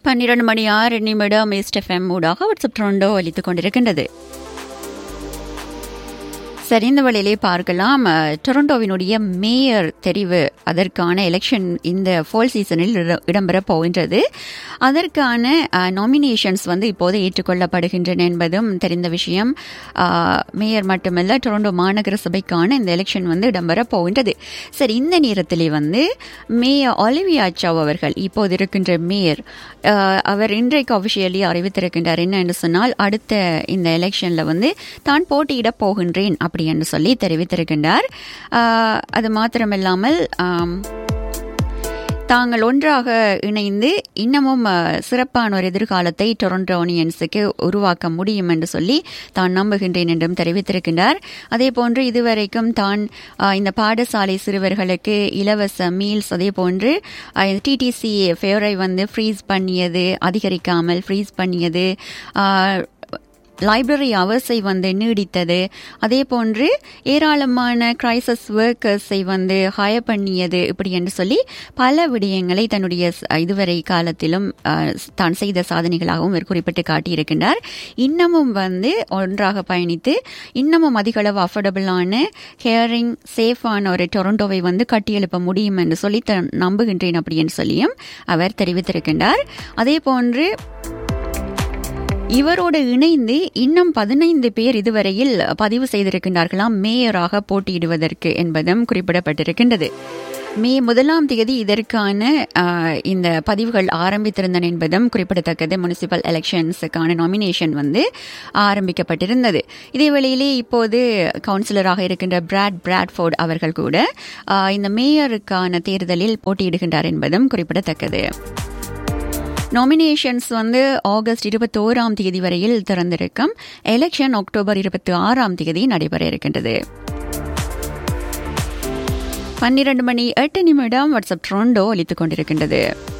பன்னிரண்டு மணி ஆறு நிமிடம் எஸ்டெஃப்எம் ஊடாக வாட்ஸ்அப் ட்ரோண்டோ அளித்துக் கொண்டிருக்கின்றது சரி இந்த வழியிலே பார்க்கலாம் அஹ், டொரண்டோவினுடைய மேயர் தெரிவு அதற்கான எலெக்ஷன் இந்த ஃபால் சீசனில் இட- இடம்பெறப் போகின்றது அதற்கான நாமினேஷன்ஸ் வந்து இப்போது ஏற்றுக்கொள்ளப்படுகின்றன என்பதும் தெரிந்த விஷயம் அஹ், மேயர் மட்டுமல்ல டொரண்டோ மாநகர சபைக்கான இந்த எலெக்ஷன் வந்து இடம்பெறப் போகின்றது சரி இந்த நேரத்திலே வந்து மேயர் ஒலிவியா சவ் அவர்கள் இப்போது இருக்கின்ற மேயர் அஹ், அவர் இன்றைக்கு அபிஷியலி அறிவித்திருக்கின்றார் என்ன என்று சொன்னால் அடுத்த இந்த எலெக்ஷன்ல வந்து தான் போட்டியிடப் போகின்றேன் அப்படி என்று சொல்லி தெரிவித்திருக்கின்றார் அஹ், அது மாத்திரமில்லாமல் ஆம், தாங்கள் ஒன்றாக இணைந்து இன்னமும் அஹ், சிறப்பான ஒரு எதிர்காலத்தை டொரண்டோனியன்ஸுக்கு உருவாக்க முடியும் என்று சொல்லி தான் நம்புகின்றேன் என்றும் தெரிவித்திருக்கின்றார் அதே போன்று இதுவரைக்கும் தான் அஹ், இந்த பாடசாலை சிறுவர்களுக்கு இலவச மீல்ஸ் அதே போன்று டிடிசி ஃபேவரை வந்து ஃப்ரீஸ் பண்ணியது அதிகரிக்காமல் ஃப்ரீஸ் பண்ணியது அஹ், லைப்ரரி அவர்ஸை வந்து நீடித்தது அதே போன்று ஏராளமான கிரைசஸ் ஒர்க்கர்ஸை வந்து ஹயர் பண்ணியது இப்படி என்று சொல்லி பல விடயங்களை தன்னுடைய ஸ்- இதுவரை காலத்திலும் அஹ், தான் செய்த சாதனைகளாகவும் இவர் குறிப்பிட்டு காட்டியிருக்கின்றார் இன்னமும் வந்து ஒன்றாக பயணித்து இன்னமும் அதிக அளவு அஃபோர்டபுளான ஹேரிங் சேஃபான ஒரு டொரண்டோவை வந்து கட்டியெழுப்ப முடியும் என்று சொல்லி தான் நம்புகின்றேன் அப்படின்னு சொல்லியும் அவர் தெரிவித்திருக்கின்றார் அதே போன்று இவரோடு இணைந்து இன்னும் பதினைந்து பேர் இதுவரையில் பதிவு செய்திருக்கின்றார்களாம் மேயராக போட்டியிடுவதற்கு என்பதும் குறிப்பிடப்பட்டிருக்கின்றது மே முதலாம் தேதி இதற்கான ஆஹ், இந்த பதிவுகள் ஆரம்பித்திருந்தன என்பதும் குறிப்பிடத்தக்கது முனிசிபல் எலெக்ஷன்ஸுக்கான நாமினேஷன் வந்து ஆரம்பிக்கப்பட்டிருந்தது இதே வேளையிலே இப்போது கவுன்சிலராக இருக்கின்ற பிராட் பிராட்ஃபோர்ட் அவர்கள் கூட ஆஹ், இந்த மேயருக்கான தேர்தலில் போட்டியிடுகின்றார் என்பதும் குறிப்பிடத்தக்கது நாமினேஷன்ஸ் வந்து ஆகஸ்ட் இருபத்தோராம் தேதி வரையில் திறந்திருக்கும் எலெக்ஷன் அக்டோபர் இருபத்தி ஆறாம் தேதி நடைபெற இருக்கின்றது பன்னிரண்டு மணி எட்டு நிமிடம் வாட்ஸ்அப் ட்ரோண்டோ அளித்துக் கொண்டிருக்கின்றது